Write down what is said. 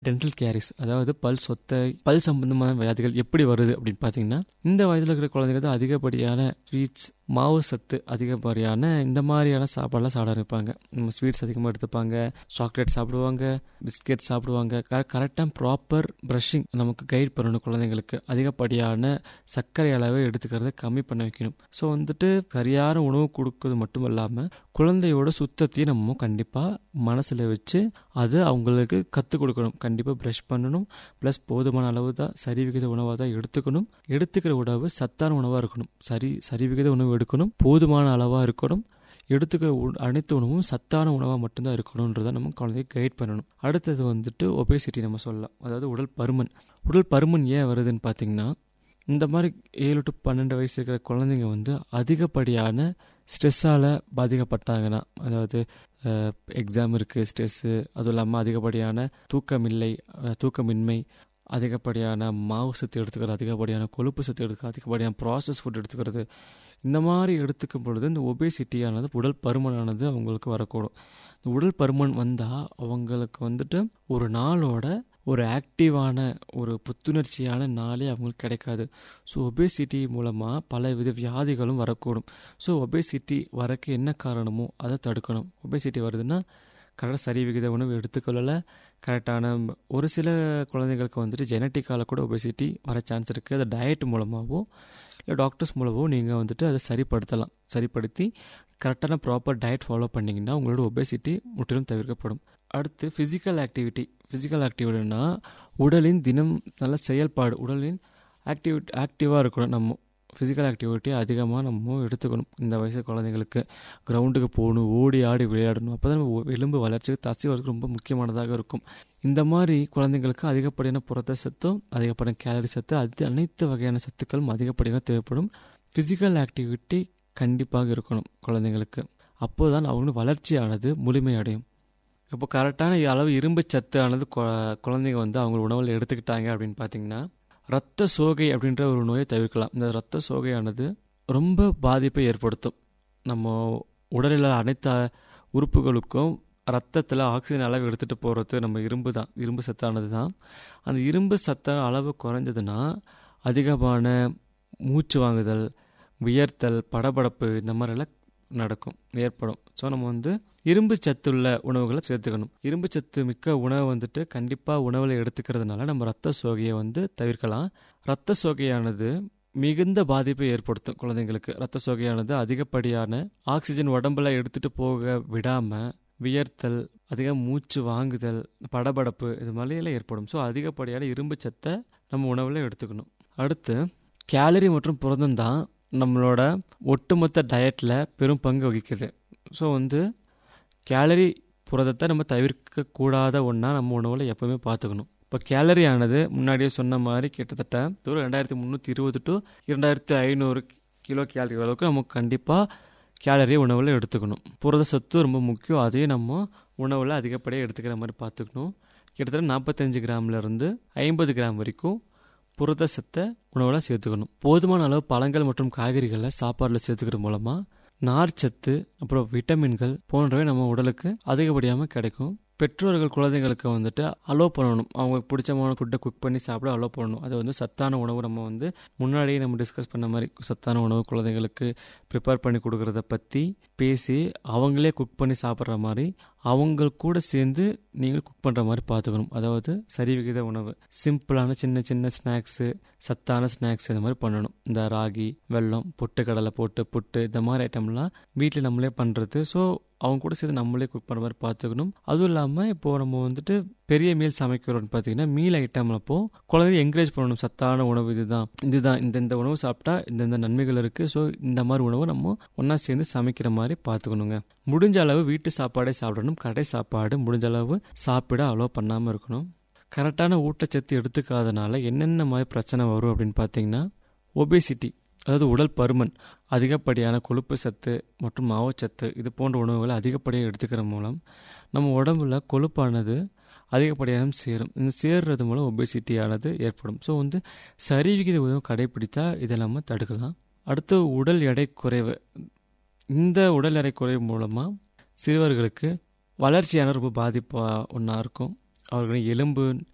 dental carries அதாவது பல் சொத்தை பல் சம்பந்தமான வியாதிகள் எப்படி வருது அப்படின்னு பார்த்தீங்கன்னா இந்த வயதில் இருக்கிற குழந்தைங்க தான் அதிகப்படியான ஸ்வீட்ஸ் மாவு சத்து அதிகப்படியான இந்த மாதிரியான சாப்பாடெல்லாம் சாப்பிட ஆரம்பிப்பாங்க நம்ம ஸ்வீட்ஸ் அதிகமாக எடுத்துப்பாங்க சாக்லேட் சாப்பிடுவாங்க பிஸ்கெட் சாப்பிடுவாங்க கரெக்டாக ப்ராப்பர் ப்ரஷிங் நமக்கு கைட் பண்ணணும் குழந்தைங்களுக்கு அதிகப்படியான சர்க்கரை அளவை எடுத்துக்கிறத கம்மி பண்ண வைக்கணும் ஸோ வந்துட்டு சரியான உணவு கொடுக்கறது மட்டும் இல்லாமல் குழந்தையோட சுத்தத்தையும் நம்ம கண்டிப்பாக மனசில் வச்சு அது அவங்களுக்கு கற்றுக் கொடுக்கணும் கண்டிப்பாக ப்ரஷ் பண்ணணும் ப்ளஸ் போதுமான அளவு தான் சரி விகித உணவாக தான் எடுத்துக்கணும் எடுத்துக்கிற உணவு சத்தான உணவாக இருக்கணும் சரி சரி விகித உணவு எடுக்கணும் போதுமான அளவாக இருக்கணும் எடுத்துக்கிற அனைத்து உணவும் சத்தான உணவாக மட்டும்தான் இருக்கணுன்றதை நம்ம குழந்தைய கைட் பண்ணணும் அடுத்தது வந்துட்டு ஒபேசிட்டி நம்ம சொல்லலாம் அதாவது உடல் பருமன் உடல் பருமன் ஏன் வருதுன்னு பார்த்தீங்கன்னா இந்த மாதிரி ஏழு டு பன்னெண்டு வயசு இருக்கிற குழந்தைங்க வந்து அதிகப்படியான ஸ்ட்ரெஸ்ஸால் பாதிக்கப்பட்டாங்கன்னா அதாவது எக்ஸாம் இருக்குது ஸ்ட்ரெஸ்ஸு அதுவும் இல்லாமல் அதிகப்படியான தூக்கமில்லை தூக்கமின்மை அதிகப்படியான மாவு சத்து எடுத்துக்கிறது அதிகப்படியான கொழுப்பு சத்து எடுத்துக்கிறது அதிகப்படியான ப்ராசஸ் ஃபுட் எடுத்துக்கிறது இந்த மாதிரி எடுத்துக்கும் பொழுது இந்த ஒபேசிட்டியானது உடல் பருமனானது அவங்களுக்கு வரக்கூடும் இந்த உடல் பருமன் வந்தால் அவங்களுக்கு வந்துட்டு ஒரு நாளோட ஒரு ஆக்டிவான ஒரு புத்துணர்ச்சியான நாளே அவங்களுக்கு கிடைக்காது ஸோ ஒபேசிட்டி மூலமாக பல வித வியாதிகளும் வரக்கூடும் ஸோ ஒபேசிட்டி வரக்கு என்ன காரணமோ அதை தடுக்கணும் ஒபேசிட்டி வருதுன்னா கரெக்டாக சரி விகித உணவு எடுத்துக்கொள்ளலை கரெக்டான ஒரு சில குழந்தைங்களுக்கு வந்துட்டு ஜெனட்டிக்கால் கூட ஒபேசிட்டி வர சான்ஸ் இருக்குது அதை டயட் மூலமாகவோ இல்லை டாக்டர்ஸ் மூலமோ நீங்கள் வந்துட்டு அதை சரிப்படுத்தலாம் சரிப்படுத்தி கரெக்டான ப்ராப்பர் டயட் ஃபாலோ பண்ணிங்கன்னா உங்களோட ஒபேசிட்டி முற்றிலும் தவிர்க்கப்படும் அடுத்து ஃபிசிக்கல் ஆக்டிவிட்டி ஃபிசிக்கல் ஆக்டிவிட்டினா உடலின் தினம் நல்ல செயல்பாடு உடலின் ஆக்டிவிட்டி ஆக்டிவாக இருக்கணும் நம்ம ஃபிசிக்கல் ஆக்டிவிட்டி அதிகமாக நம்ம எடுத்துக்கணும் இந்த வயசு குழந்தைங்களுக்கு கிரவுண்டுக்கு போகணும் ஓடி ஆடி விளையாடணும் அப்போ தான் நம்ம எலும்பு வளர்ச்சிக்கு தசி வளர்ச்சி ரொம்ப முக்கியமானதாக இருக்கும் இந்த மாதிரி குழந்தைங்களுக்கு அதிகப்படியான புரத சத்தும் அதிகப்படியான கேலரி சத்து அது அனைத்து வகையான சத்துக்களும் அதிகப்படியாக தேவைப்படும் ஃபிசிக்கல் ஆக்டிவிட்டி கண்டிப்பாக இருக்கணும் குழந்தைங்களுக்கு அப்போ தான் அவங்களுக்கு வளர்ச்சியானது முழுமையடையும் இப்போ கரெக்டான அளவு இரும்பு சத்து ஆனது குழந்தைங்க வந்து அவங்க உணவில் எடுத்துக்கிட்டாங்க அப்படின்னு பார்த்தீங்கன்னா ரத்த சோகை அப்படின்ற ஒரு நோயை தவிர்க்கலாம் இந்த ரத்த சோகையானது ரொம்ப பாதிப்பை ஏற்படுத்தும் நம்ம உடலில் அனைத்து உறுப்புகளுக்கும் ரத்தத்தில் ஆக்சிஜன் அளவு எடுத்துகிட்டு போகிறது நம்ம இரும்பு தான் இரும்பு சத்தானது தான் அந்த இரும்பு சத்த அளவு குறைஞ்சதுன்னா அதிகமான மூச்சு வாங்குதல் வியர்த்தல் படபடப்பு இந்த மாதிரிலாம் நடக்கும் ஏற்படும் ஸோ நம்ம வந்து இரும்பு சத்துள்ள உணவுகளை சேர்த்துக்கணும் இரும்பு சத்து மிக்க உணவு வந்துட்டு கண்டிப்பாக உணவில் எடுத்துக்கிறதுனால நம்ம ரத்த சோகையை வந்து தவிர்க்கலாம் ரத்த சோகையானது மிகுந்த பாதிப்பை ஏற்படுத்தும் குழந்தைங்களுக்கு ரத்த சோகையானது அதிகப்படியான ஆக்சிஜன் உடம்புல எடுத்துகிட்டு போக விடாமல் வியர்த்தல் அதிக மூச்சு வாங்குதல் படபடப்பு இது மாதிரியெல்லாம் ஏற்படும் ஸோ அதிகப்படியான இரும்பு சத்தை நம்ம உணவில் எடுத்துக்கணும் அடுத்து கேலரி மற்றும் புரதம் தான் நம்மளோட ஒட்டுமொத்த டயட்டில் பெரும் பங்கு வகிக்குது ஸோ வந்து கேலரி புரதத்தை நம்ம தவிர்க்கக்கூடாத ஒன்றா நம்ம உணவில் எப்போவுமே பார்த்துக்கணும் இப்போ கேலரி ஆனது முன்னாடியே சொன்ன மாதிரி கிட்டத்தட்ட ஒரு ரெண்டாயிரத்தி முந்நூற்றி இருபது டு இரண்டாயிரத்தி ஐநூறு கிலோ கேலரி அளவுக்கு நமக்கு கண்டிப்பாக கேலரி உணவில் எடுத்துக்கணும் புரத சத்து ரொம்ப முக்கியம் அதையும் நம்ம உணவில் அதிகப்படியாக எடுத்துக்கிற மாதிரி பார்த்துக்கணும் கிட்டத்தட்ட நாற்பத்தஞ்சு கிராம்லேருந்து ஐம்பது கிராம் வரைக்கும் புரத சத்தை உணவில் சேர்த்துக்கணும் போதுமான அளவு பழங்கள் மற்றும் காய்கறிகளை சாப்பாடில் சேர்த்துக்கிற மூலமாக நார்ச்சத்து அப்புறம் விட்டமின்கள் போன்றவை நம்ம உடலுக்கு அதிகப்படியாமல் கிடைக்கும் பெற்றோர்கள் குழந்தைங்களுக்கு வந்துட்டு அலோவ் பண்ணணும் அவங்களுக்கு பிடிச்சமான ஃபுட்டை குக் பண்ணி சாப்பிட அலோவ் பண்ணணும் அது வந்து சத்தான உணவு நம்ம வந்து முன்னாடியே நம்ம டிஸ்கஸ் பண்ண மாதிரி சத்தான உணவு குழந்தைங்களுக்கு ப்ரிப்பேர் பண்ணி கொடுக்குறத பற்றி பேசி அவங்களே குக் பண்ணி சாப்பிட்ற மாதிரி அவங்க கூட சேர்ந்து நீங்கள் குக் பண்ணுற மாதிரி பார்த்துக்கணும் அதாவது சரி விகித உணவு சிம்பிளான சின்ன சின்ன ஸ்நாக்ஸு சத்தான ஸ்நாக்ஸ் இந்த மாதிரி பண்ணணும் இந்த ராகி வெல்லம் பொட்டுக்கடலை போட்டு புட்டு இந்த மாதிரி ஐட்டம்லாம் வீட்டில் நம்மளே பண்ணுறது ஸோ அவங்க கூட சேர்த்து நம்மளே குக் பண்ணுற மாதிரி பார்த்துக்கணும் அதுவும் இல்லாமல் இப்போது நம்ம வந்துட்டு பெரிய மீல் சமைக்கிறோம்னு பார்த்தீங்கன்னா மீல் ஐட்டம் அப்போ குழந்தைய என்கரேஜ் பண்ணணும் சத்தான உணவு இதுதான் இதுதான் இந்த இந்த உணவு சாப்பிட்டா இந்தந்த நன்மைகள் இருக்குது ஸோ இந்த மாதிரி உணவு நம்ம ஒன்றா சேர்ந்து சமைக்கிற மாதிரி பார்த்துக்கணுங்க முடிஞ்ச அளவு வீட்டு சாப்பாடே சாப்பிடணும் கடை சாப்பாடு முடிஞ்ச அளவு சாப்பிட அலோவ் பண்ணாமல் இருக்கணும் கரெக்டான ஊட்டச்சத்து எடுத்துக்காதனால என்னென்ன மாதிரி பிரச்சனை வரும் அப்படின்னு பார்த்தீங்கன்னா ஒபேசிட்டி அதாவது உடல் பருமன் அதிகப்படியான கொழுப்பு சத்து மற்றும் மாவுச்சத்து இது போன்ற உணவுகளை அதிகப்படியாக எடுத்துக்கிற மூலம் நம்ம உடம்புல கொழுப்பானது அதிகப்படியான சேரும் இந்த சேர்றது மூலம் ஒபேசிட்டியானது ஏற்படும் ஸோ வந்து சரி விகித உணவு கடைபிடித்தா இதை நம்ம தடுக்கலாம் அடுத்து உடல் எடை குறைவு இந்த உடல் எடை குறைவு மூலமாக சிறுவர்களுக்கு வளர்ச்சியான ரொம்ப பாதிப்பாக ஒன்றா இருக்கும் அவர்களின் எலும்பு